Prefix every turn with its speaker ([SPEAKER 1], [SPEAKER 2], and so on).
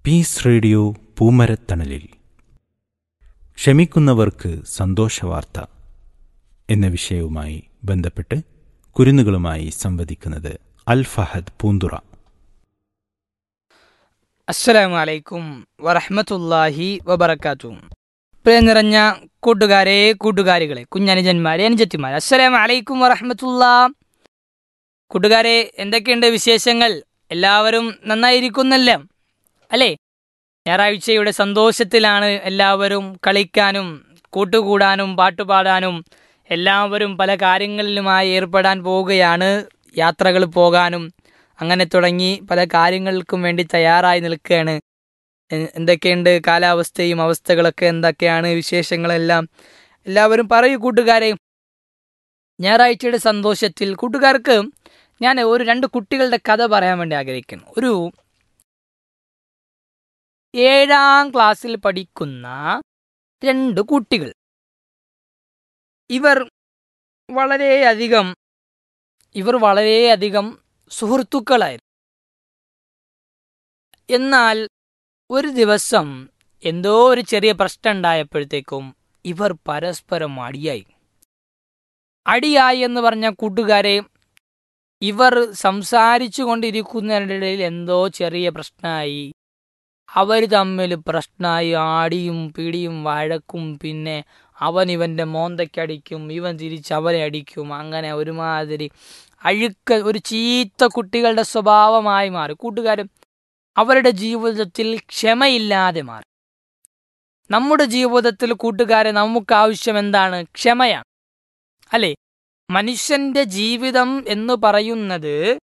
[SPEAKER 1] piece radio പൂമരത്തണലിൽ ക്ഷമിക്കുന്നവർക്ക് സന്തോഷവാർത്ത എന്ന വിഷയവുമായി ബന്ധപ്പെട്ട് കുരുന്നുകളുമായി സംവദിക്കുന്നത് അൽ ഫഹദ് പൂന്തുറ
[SPEAKER 2] അസ്സലാമു അലൈക്കും വറഹ്മത്തുള്ളാഹി വബറകാത്തു പ്രിയ നിറഞ്ഞ കൂട്ടുകാരെ കൂട്ടുകാരികളെ കുഞ്ഞനുജന്മാരെ അനുജത്തിമാരെ അസ്സലാമു അലൈക്കും വറഹ്മത്തുള്ളാ കൂട്ടുകാരെ എന്തൊക്കെയുണ്ട് വിശേഷങ്ങൾ എല്ലാവരും നന്നായിരിക്കുന്നല്ലോ അല്ലേ ഞായറാഴ്ചയുടെ സന്തോഷത്തിലാണ് എല്ലാവരും കളിക്കാനും കൂട്ടുകൂടാനും പാട്ടുപാടാനും എല്ലാവരും പല കാര്യങ്ങളിലുമായി ഏർപ്പെടാൻ പോവുകയാണ് യാത്രകൾ പോകാനും അങ്ങനെ തുടങ്ങി പല കാര്യങ്ങൾക്കും വേണ്ടി തയ്യാറായി നിൽക്കുകയാണ് എ- എന്തൊക്കെയുണ്ട് കാലാവസ്ഥയും അവസ്ഥകളൊക്കെ എന്തൊക്കെയാണ് വിശേഷങ്ങളെല്ലാം എല്ലാവരും പറയൂ കൂട്ടുകാരെ ഞായറാഴ്ചയുടെ സന്തോഷത്തിൽ കൂട്ടുകാർക്ക് ഞാൻ ഒരു രണ്ട് കുട്ടികളുടെ കഥ പറയാൻ വേണ്ടി ആഗ്രഹിക്കുന്നു ഒരു ഏഴാം ക്ലാസ്സിൽ പഠിക്കുന്ന രണ്ട് കുട്ടികൾ ഇവർ വളരെയധികം ഇവർ വളരെയധികം സുഹൃത്തുക്കളായിരുന്നു എന്നാൽ ഒരു ദിവസം എന്തോ ഒരു ചെറിയ പ്രശ്നം ഉണ്ടായപ്പോഴത്തേക്കും ഇവർ പരസ്പരം അടിയായി അടിയായി എന്ന് പറഞ്ഞ കൂട്ടുകാരെ ഇവർ സംസാരിച്ചു കൊണ്ടിരിക്കുന്നതിനിടയിൽ എന്തോ ചെറിയ പ്രശ്നമായി അവർ തമ്മിൽ പ്രശ്നമായി ആടിയും പിടിയും വഴക്കും പിന്നെ അവൻ ഇവൻ്റെ മോന്തയ്ക്കടിക്കും ഇവൻ തിരിച്ച് അവനെ അടിക്കും അങ്ങനെ ഒരുമാതിരി അഴുക്ക ഒരു ചീത്ത കുട്ടികളുടെ സ്വഭാവമായി മാറി കൂട്ടുകാരും അവരുടെ ജീവിതത്തിൽ ക്ഷമയില്ലാതെ മാറി നമ്മുടെ ജീവിതത്തിൽ കൂട്ടുകാരെ നമുക്ക് ആവശ്യം എന്താണ് ക്ഷമയാണ് അല്ലേ മനുഷ്യന്റെ ജീവിതം എന്ന് പറയുന്നത്